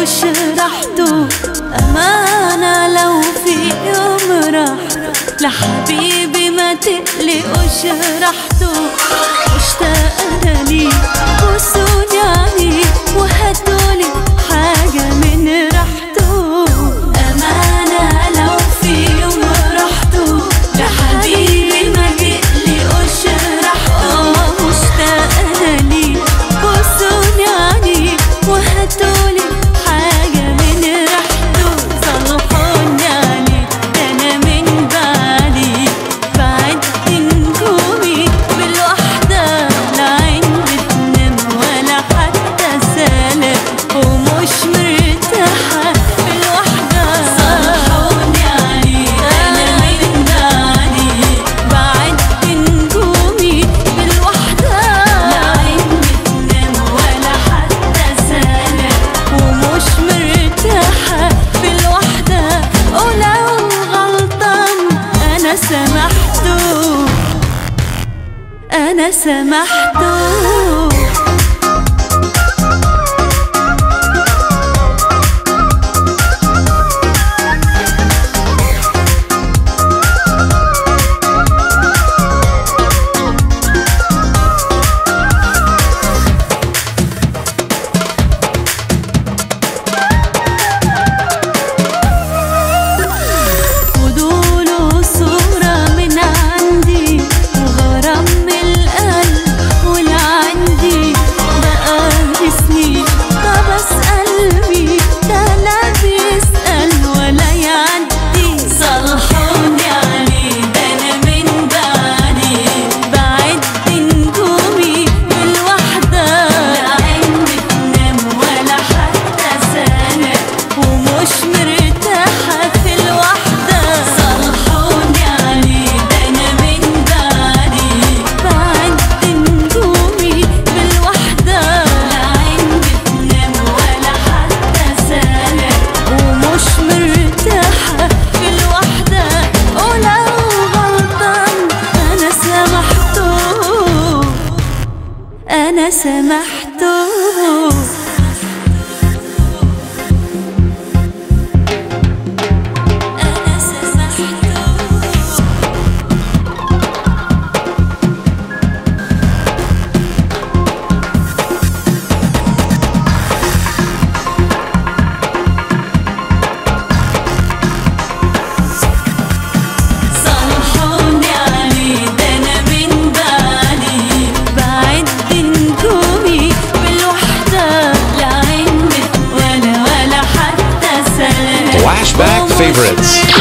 وشرحته أمانة لو في يوم رحت لحبيبي ما تقلقوا شرحته مشتاقة لي بوسوني عليه وهاتولي حاجة من ريحته أمانة لو في يوم رحته لحبيبي ما تقلقوا شرحته مشتاقة لي بوسوني عليه وهاتولي حاجة من ريحته صلحوني عليه ده أنا من بعدي بعد نجومي بالوحدة لا عين بتنام ولا حتى سلام ومش مرتاحة بالوحدة صلحوني عليه أنا من بعدي بعد نجومي بالوحدة لا عين بتنام ولا حتى سلام ومش مرتاحة بالوحدة ولو غلطان أنا سامحته أنا سامحته خدوله صورة من عندي وغرام من القلب واللي عندي بقالي سنين طب اسأل مين ده لا بيسأل ولا يعدي صلحوني عليه ده انا من بعدي بعد نجومي بالوحدة لا عين بتنام ولا حتى سنة ومش مرتاحة في الوحدة صلحوني عليه ده أنا من بعدي بعد نجومي بالوحدة لا عين بتنام ولا حتى سنة ومش مرتاحة في الوحدة ولو غلطان أنا سامحته أنا سامحته أنا سامحته صلحوني عليه ده أنا من بعدي بعد نجومي بالوحدة لا عين ولا ولا حتى سلام Flashback favorites.